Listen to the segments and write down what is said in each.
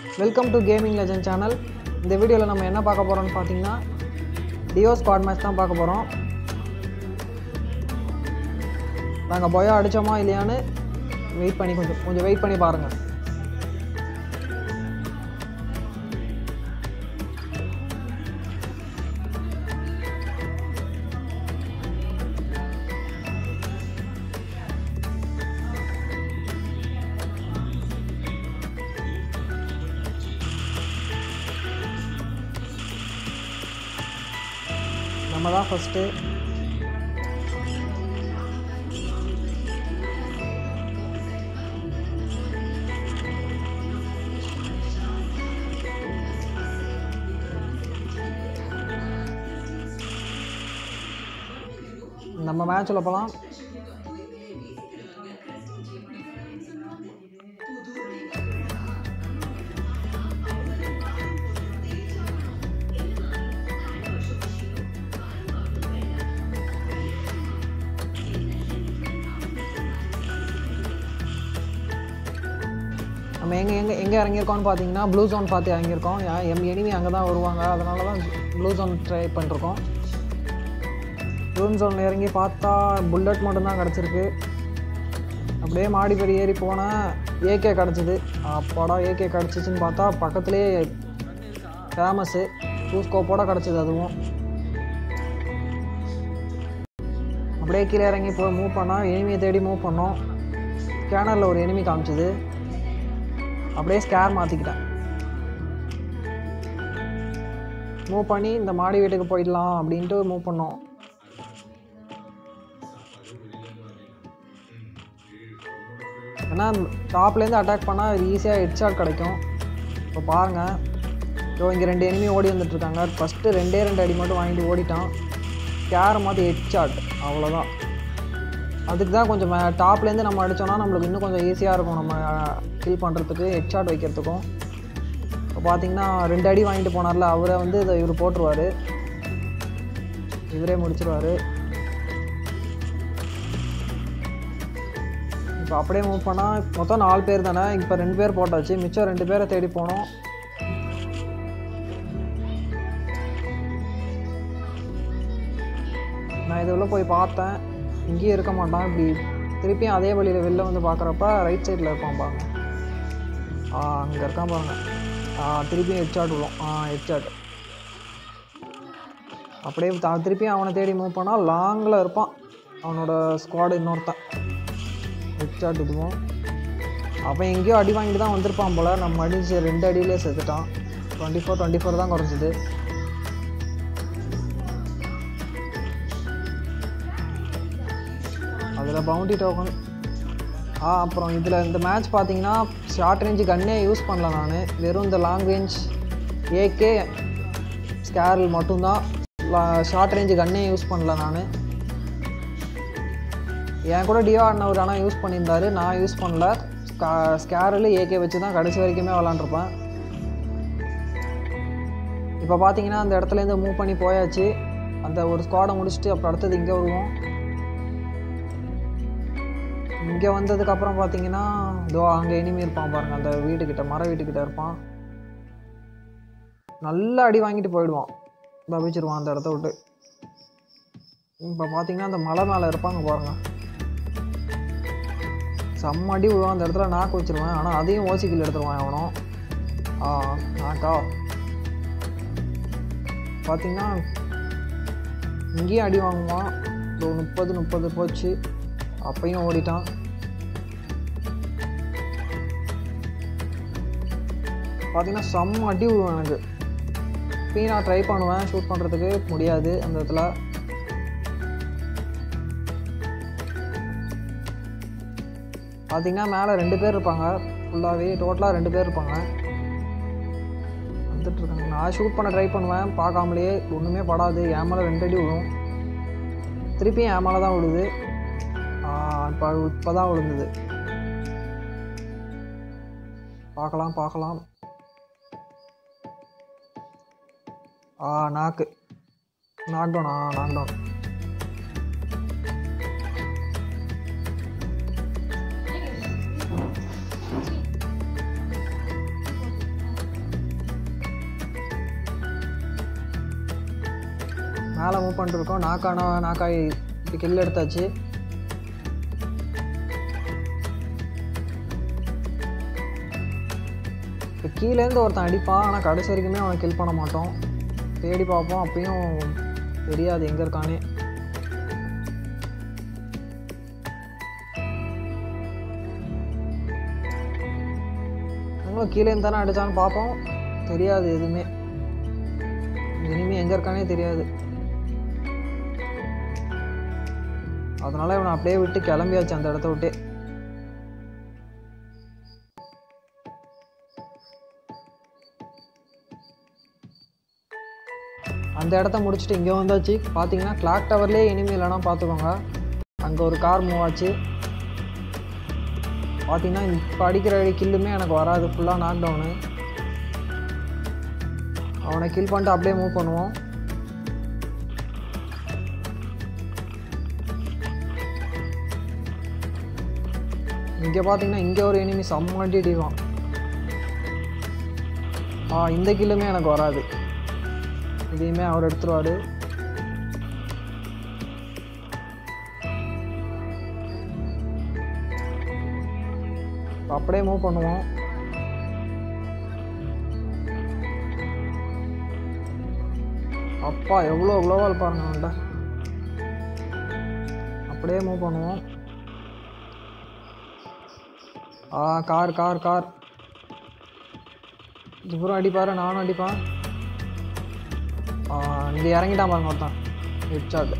Welcome to gaming legend channel இந்த வீடியோவில் நம்ம என்ன பார்க்க போகிறோம்னு பார்த்தீங்கன்னா டியோ ஸ்குவாட் மேட்ச் தான் பார்க்க போகிறோம் நாங்கள் பொயா அடித்தோமா இல்லையான்னு வெயிட் பண்ணி கொஞ்சம் கொஞ்சம் வெயிட் பண்ணி பாருங்கள் நம்ம தான் ஃபஸ்ட்டு நம்ம மேட்ச்சில் போகலாம் நம்ம எங்கே எங்கே எங்கே இறங்கியிருக்கோம்னு பார்த்தீங்கன்னா ப்ளூ ஜோன் பார்த்து இறங்கியிருக்கோம் யா- எம் எனிமி அங்கே தான் வருவாங்க அதனால தான் ப்ளூ ஜோன் ட்ரை பண்ணிருக்கோம் ப்ளூ ஜோன் இறங்கி பார்த்தா புல்லட் மட்டும்தான் கிடச்சிருக்கு அப்படியே மாடிப்படி ஏறி போனேன் ஏகே கிடச்சிது அப்பாடா ஏகே கிடச்சிச்சின்னு பார்த்தா பக்கத்துலேயே ஃபேமஸ்ஸு டூ ஸ்கோப்போட கிடச்சிது அதுவும் அப்படியே கீழே இறங்கி போய் மூவ் பண்ணால் எனிமியை தேடி மூவ் பண்ணோம் ஸ்கேனரில் ஒரு எனிமி காமிச்சிது அப்படியே ஸ்கேர் மாற்றிக்கிட்டேன் மூவ் பண்ணி இந்த மாடி வீட்டுக்கு போயிடலாம் அப்படின்ட்டு மூவ் பண்ணோம் ஏன்னா டாப்லேருந்து அட்டாக் பண்ணால் ஈஸியாக ஹெட் ஷாட் கிடைக்கும் இப்போ பாருங்கள் ஸோ இங்கே ரெண்டு எனிமி ஓடி வந்துட்டுருக்காங்க ஃபஸ்ட்டு ரெண்டே ரெண்டு அடி மட்டும் வாங்கிட்டு ஓடிட்டான் கேரை மாற்றி ஹெட் ஷாட் அவ்வளோதான் அதுக்கு தான் கொஞ்சம் மே டாப்லேருந்து நம்ம அடித்தோன்னா நம்மளுக்கு இன்னும் கொஞ்சம் ஈஸியாக இருக்கும் நம்ம கில் பண்ணுறதுக்கு ஹெட் ஷாட் வைக்கிறதுக்கும் இப்போ பார்த்தீங்கன்னா ரெண்டு அடி வாங்கிட்டு போனார்ல அவரை வந்து இதை இவர் போட்டுருவார் இவரே முடிச்சிருவார் இப்போ அப்படியே மூவ் பண்ணால் மொத்தம் நாலு பேர் தானே இப்போ ரெண்டு பேர் போட்டாச்சு மிச்சம் ரெண்டு பேரை தேடி போனோம் நான் இதில் போய் பார்த்தேன் இங்கேயும் இருக்க மாட்டான் இப்படி திருப்பியும் அதே வழியில் வெளில வந்து பார்க்குறப்ப ரைட் சைடில் இருப்பான் பாருங்க ஆ அங்கே இருக்கான் பாருங்க ஆ திருப்பியும் ஹெட்ஷாட் விழும் ஆ ஹெட்ஷாட் அப்படியே த- திருப்பியும் அவனை தேடி மூவ் பண்ணால் லாங்கில் இருப்பான் அவனோட ஸ்குவாடு இன்னொருத்தன் ஹெட்ஷாட் இதுவும் அவன் எங்கேயோ அடி வாங்கிட்டு தான் வந்திருப்பான் போல் நம்ம அடிச்சு ரெண்டு அடியிலே செத்துட்டான் டுவெண்ட்டி ஃபோர் டுவெண்ட்டி ஃபோர் தான் குறைஞ்சிது அதில் பவுண்டி டோக்கன் ஆ அப்புறம் இதில் இந்த மேட்ச் பார்த்தீங்கன்னா ஷார்ட் ரேஞ்சு கன்னே யூஸ் பண்ணல நான் வெறும் இந்த லாங் ரேஞ்ச் ஏகே ஸ்கேரில் மட்டும்தான் ஷார்ட் ரேஞ்சு கன்னே யூஸ் பண்ணல நான் என் கூட டியோ ஆடினவர் ஆனால் யூஸ் பண்ணியிருந்தாரு நான் யூஸ் பண்ணல ஸ்கேரில் ஏகே வச்சு தான் கடைசி வரைக்குமே விளாண்டுருப்பேன் இப்போ பார்த்தீங்கன்னா அந்த இடத்துலேருந்து மூவ் பண்ணி போயாச்சு அந்த ஒரு ஸ்குவாடை முடிச்சுட்டு அப்புறம் அடுத்தது இங்கே வருவோம் இங்கே வந்ததுக்கப்புறம் பார்த்தீங்கன்னா இதோ அங்கே எனிமி இருப்பான் பாருங்கள் அந்த வீட்டுக்கிட்ட மர வீட்டுக்கிட்ட இருப்பான் நல்ல அடி வாங்கிட்டு போயிடுவான் தப்பிச்சிருவான் அந்த இடத்த விட்டு இப்போ பார்த்தீங்கன்னா அந்த மலை மேலே இருப்பாங்க பாருங்க செம்ம அடி விழுவான் அந்த இடத்துல நாக்கு வச்சிருவேன் ஆனால் அதையும் ஓசிக்கில் எடுத்துருவான் அவனும் ஆ நாக்கா பார்த்தீங்கன்னா இங்கேயும் அடி வாங்குவான் ஒரு முப்பது முப்பது போச்சு அப்பையும் ஓடிட்டான் பார்த்தீங்கன்னா செம்ம அடி விழுவேன் எனக்கு இப்பயும் நான் ட்ரை பண்ணுவேன் ஷூட் பண்ணுறதுக்கு முடியாது அந்த இடத்துல பார்த்தீங்கன்னா மேலே ரெண்டு பேர் இருப்பாங்க ஃபுல்லாகவே டோட்டலாக ரெண்டு பேர் இருப்பாங்க வந்துட்டு இருக்காங்க நான் ஷூட் பண்ண ட்ரை பண்ணுவேன் பார்க்காமலேயே ஒன்றுமே படாது என் மேலே ரெண்டு அடி விழும் திருப்பியும் என் மேலே தான் விழுது இப்போ இப்போ தான் விழுந்தது பார்க்கலாம் பார்க்கலாம் ஆ நாக்கு நாக் டவுன் ஆ நாக் டவுன் மேலே மூவ் பண்ணிருக்கோம் நாக்கான நாக்காய் இப்போ கில் எடுத்தாச்சு இப்போ கீழேருந்து ஒருத்தன் அடிப்பான் ஆனால் கடைசி வரைக்குமே அவனை கில் பண்ண மாட்டோம் தேடி பார்ப்போம் அப்பயும் தெரியாது எங்கே இருக்கானே அவங்களும் கீழே தானே அடித்தான்னு பார்ப்போம் தெரியாது எதுவுமே இனிமே எங்கே இருக்கானே தெரியாது அதனால இவனை அப்படியே விட்டு கிளம்பியாச்சு அந்த இடத்த விட்டு அந்த இடத்த முடிச்சுட்டு இங்கே வந்தாச்சு பார்த்தீங்கன்னா கிளாக் டவர்லேயே இனிமே இல்லைனா பார்த்துக்கோங்க அங்கே ஒரு கார் மூவ் ஆச்சு பார்த்தீங்கன்னா இப்போ அடிக்கிற கில்லுமே எனக்கு வராது ஃபுல்லாக நாக் டவுனு அவனை கில் பண்ணிட்டு அப்படியே மூவ் பண்ணுவோம் இங்கே பார்த்தீங்கன்னா இங்கே ஒரு எனிமி செம்மாட்டி அடிவான் ஆ இந்த கில்லுமே எனக்கு வராது இதையுமே அவர் எடுத்துருவாரு இப்ப அப்படியே மூவ் பண்ணுவோம் அப்பா எவ்வளோ குளோவால் பாருங்க அவன்கிட்ட அப்படியே மூவ் பண்ணுவோம் ஆ கார் கார் கார் இதுபுறம் அடிப்பாரு நானும் அடிப்பேன் இங்கே இறங்கிட்டான் பாருங்க ஒருத்தன் ஹெட்ஷாட்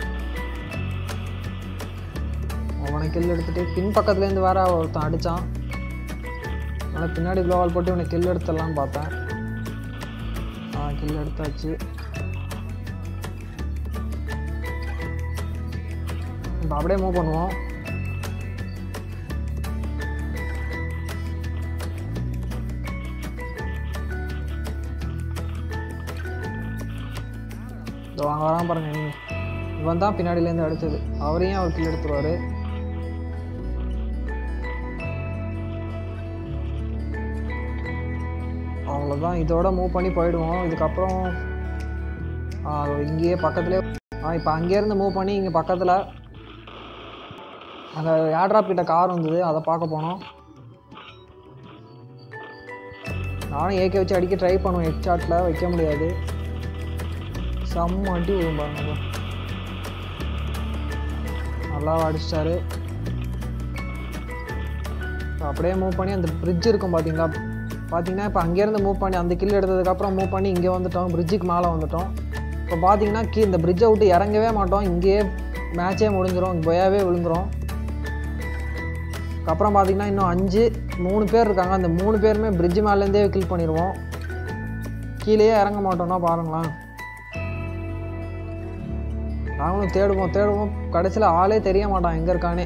அவனை கில் எடுத்துட்டு பின் பக்கத்துலேருந்து வேற ஒருத்தன் அடித்தான் அதனால் பின்னாடி க்ளோவால் போட்டு இவனை கில் எடுத்துடலான்னு பார்த்தேன் ஆ கில் எடுத்தாச்சு இப்போ அப்படியே மூவ் பண்ணுவோம் இதோ வாங்க வரான் பாருங்க இனிமே இவன் தான் பின்னாடியிலேருந்து அடித்தது அவரையும் அவர் கில் எடுத்துருவாரு அவ்வளோதான் இதோட மூவ் பண்ணி போயிடுவோம் இதுக்கப்புறம் ஆ, இங்கேயே பக்கத்துலேயே ஆ இப்போ அங்கேருந்து மூவ் பண்ணி இங்கே பக்கத்தில் அங்கே ஏர்ட்ராப் கிட்ட கார் வந்தது அதை பார்க்க போனோம் நானும் ஏகே வச்சு அடிக்க ட்ரை பண்ணுவேன் ஹெட் ஷாட்டில் வைக்க முடியாது செம்ம அடி விழும் பாருங்க bro. நல்லா அடிச்சிட்டாரு இப்ப அப்படியே மூவ் பண்ணி அந்த பிரிட்ஜ் இருக்கும் பார்த்தீங்களா பார்த்தீங்கன்னா இப்போ அங்கேருந்து மூவ் பண்ணி அந்த கில் எடுத்ததுக்கப்புறம் மூவ் பண்ணி இங்கே வந்துட்டோம் பிரிட்ஜுக்கு மேலே வந்துட்டோம் இப்போ பார்த்தீங்கன்னா கீ இந்த பிரிட்ஜை விட்டு இறங்கவே மாட்டோம் இங்கேயே மேட்சே முடிஞ்சிரும் பொயாவே விழுந்துரும் அப்புறம் பார்த்தீங்கன்னா இன்னும் அஞ்சு மூணு பேர் இருக்காங்க அந்த மூணு பேருமே பிரிட்ஜ் மேலேருந்தே கில் பண்ணிடுவோம் கீழேயே இறங்க மாட்டோம்னா பாருங்களேன் நாங்களும் தேடுவோம் தேடுவோம் கடைசியில் ஆளே தெரிய மாட்டான் எங்கே இருக்கானே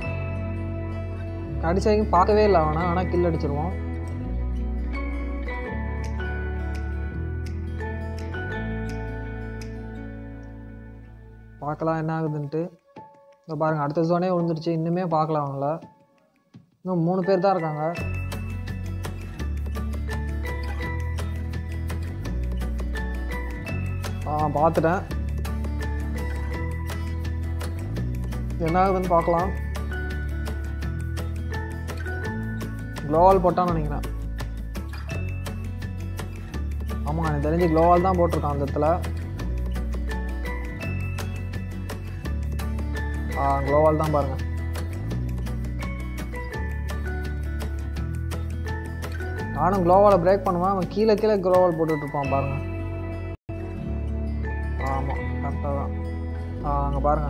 கடைசி வரைக்கும் பார்க்கவே இல்லை அவனை ஆனால் கில் அடிச்சிருவோம் பார்க்கலாம் என்ன ஆகுதுன்ட்டு இந்த பாருங்க அடுத்த ஜோனே விழுந்துருச்சு இன்னுமே பார்க்கல அவங்கள இன்னும் மூணு பேர் தான் இருக்காங்க ஆ பார்த்துட்டேன் என்ன ஆகுதுன்னு பார்க்கலாம் க்ளோவால் போட்டான்னு நினைக்கிறேன் ஆமாம் எனக்கு தெரிஞ்சு க்ளோவால் தான் போட்டிருக்கான் அந்த இடத்துல ஆ க்ளோவால் தான் பாருங்க நானும் க்ளோவாலை பிரேக் பண்ணுவேன் அவன் கீழே கீழே க்ளோவால் போட்டுட்டு இருப்பான் பாருங்க ஆமாம் கரெக்டாக தான் ஆ அங்கே பாருங்க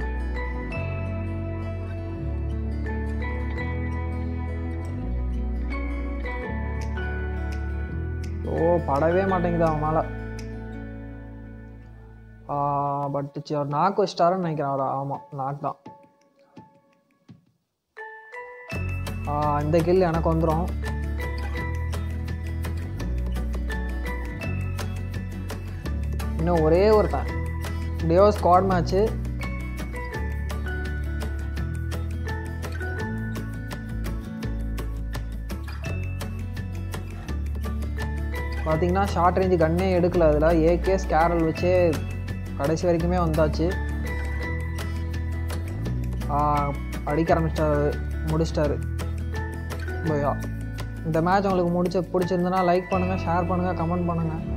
ஓ படவே மாட்டேங்குது அவன் மேலே பட் அவர் நாக்கு வச்சிட்டாருன்னு நினைக்கிறேன் அவர் ஆமாம் நாக் தான் ஆ, இந்த கில் எனக்கு வந்துடும் இன்னும் ஒரே ஒருத்தன் டியோ ஸ்குவாட் மேட்ச்சு பார்த்தீங்கன்னா ஷார்ட் ரேஞ்சு கன்னே எடுக்கல அதில் ஏகே ஸ்கேரல் வச்சே கடைசி வரைக்குமே வந்தாச்சு ஆ, அடிக்க ஆரம்பிச்சிட்டாரு முடிச்சிட்டாரு பையா இந்த மேட்ச் உங்களுக்கு முடிச்ச பிடிச்சிருந்தனா லைக் பண்ணுங்கள் ஷேர் பண்ணுங்கள் கமெண்ட் பண்ணுங்கள்